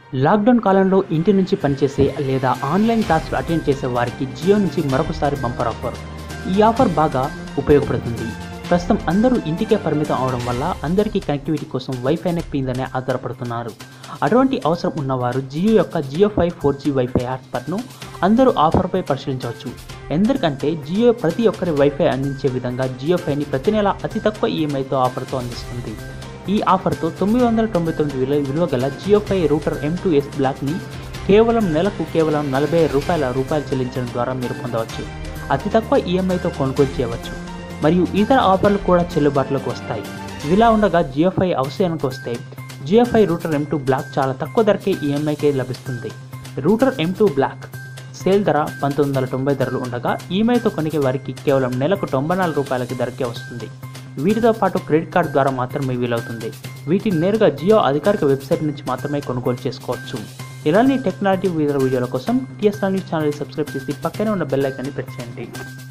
lockdown కాలంలో ఇంటి నుంచి పనిచేసే లేదా ఆన్లైన్ క్లాసులు అటెండ్ చేసే వారికి జియో నుంచి మరొకసారి బంపర్ ఆఫర్ ఈ ఆఫర్ బాగా ఉపయోగపడుతుంది ప్రస్తుతం అందరూ ఇంటికే పరిమితం అవడం వల్ల అందరికీ కనెక్టివిటీ కోసం వైఫై మీదనే ఆధారపడుతున్నారు అటువంటి అవసరం ఉన్నవారు జియో యొక్క Jio five four G wifi హాట్స్పాట్ను అందరూ ఆఫర్పై పరిశీలించవచ్చు ఎందుకంటే జియో ప్రతి ఒక్కరి వైఫై అందించే విధంగా జియో ఫైని ప్రతి నెల అతి తక్కువ ఈఎంఐతో ఆఫర్తో అందిస్తుంది ఈ ఆఫర్తో తొమ్మిది వందల తొంభై తొమ్మిది విలువ విలువ గల JioFi router M two S బ్లాక్ని కేవలం నెలకు కేవలం నలభై రూపాయల రూపాయలు చెల్లించడం ద్వారా మీరు పొందవచ్చు అతి తక్కువ ఈఎంఐతో కొనుగోలు చేయవచ్చు మరియు ఇతర ఆఫర్లు కూడా చెల్లుబాటులోకి వస్తాయి ఇదిలా ఉండగా జియో ఫై అవసరానికి వస్తే JioFi router M two black చాలా తక్కువ ధరకే ఈఎంఐకే లభిస్తుంది router M two black sale ధర పంతొమ్మిది వందల తొంభై ధరలు ఉండగా ఈఎంఐతో కొనికే వారికి కేవలం నెలకు తొంభై నాలుగు రూపాయలకి ధరకే వస్తుంది వీటితో పాటు క్రెడిట్ కార్డు ద్వారా మాత్రమే వీలవుతుంది వీటిని నేరుగా జియో అధికారిక వెబ్సైట్ నుంచి మాత్రమే కొనుగోలు చేసుకోవచ్చు ఇలాంటి టెక్నాలజీ వివిధ వీడియోల కోసం టీఎస్ఆర్ న్యూస్ ఛానల్ సబ్స్క్రైబ్ చేసి పక్కనే ఉన్న బెల్ ఐకాన్ని ప్రెస్ చేయండి